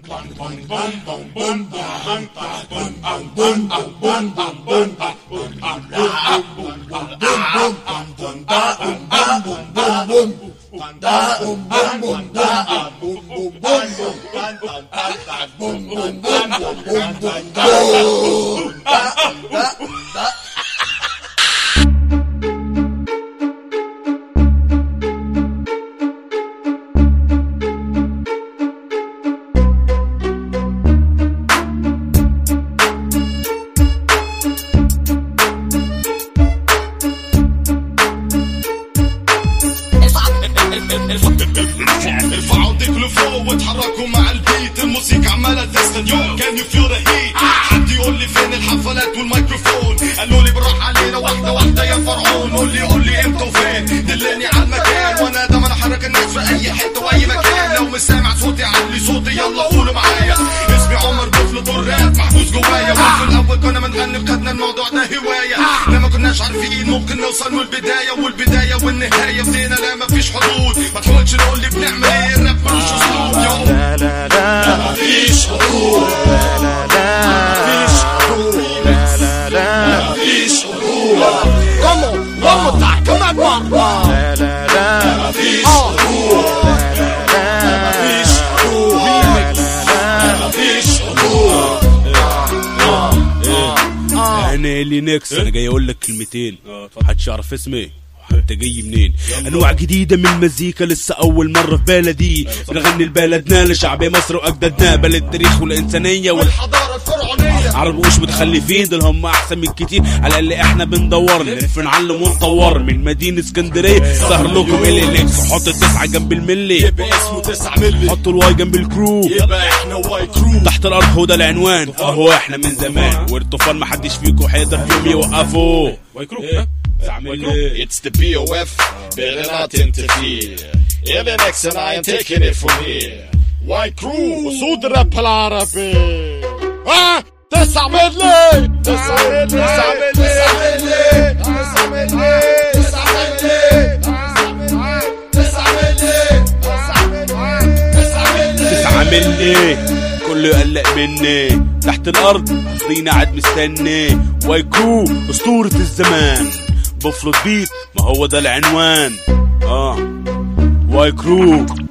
ارفعوا ايديكم لفوق واتحركوا مع البيت الموسيقى عمالة تسخن يو كان يو فيل ذا هيت حد يقول لي فين الحفلات والميكروفون قالوا لي بالراحة علينا واحدة واحدة يا فرعون قول لي قول لي امتى وفين دلني على المكان وانا دايما احرك الناس في اي حتة واي مكان لو مش سامع صوتي علي صوتي يلا قولوا معايا اسمي عمر بطل الراب محبوس جوايا وفي الاول كنا بنغني وخدنا الموضوع ده هواية لما كناش عارفين ممكن نوصل من البداية والبداية والنهاية بدينا لا مفيش حدود ما تحاولش تقول لي بنعمل ايه الراب ملوش اسلوب يو لا لا لا مفيش حدود لا لا لا مفيش حدود لا لا لا مفيش حدود Como? Como tá? Come on, come on. لا لا لا مفيش حدود مفيش حدود مفيش حدود انا اللي نكس انا جاي اقول لك كلمتين محدش يعرف اسمي انت جاي منين انواع جديده من المزيكا لسه اول مره في بلدي بنغني لبلدنا لشعب مصر واجدادنا بلد التاريخ والانسانيه وال الحضارة الفرعونية عرب مش متخلفين دول هم احسن من كتير على اللي احنا بندور نلف نعلم ونطور من مدينه اسكندريه سهر لكم الالكس حط التسعه جنب الملي يبقى اسمه 9 ملي حطوا الواي جنب الكرو يبقى احنا واي كرو تحت الارض هو ده العنوان اهو احنا من زمان والطوفان محدش فيكم هيقدر في يوم يوقفه واي كرو It's the BOF, better not interfere. Even X and I am taking it from here. White crew, صوت الراب العربي. ها تسع ملي تسع ملي تسع ملي تسع ملي تسع ملي تسع ملي تسع ملي تسع ملي تسعة مني كله يقلق مني تحت الارض قصدينا قاعد مستني وايكرو اسطورة الزمان بفرض بيت ما هو ده العنوان اه وايكرو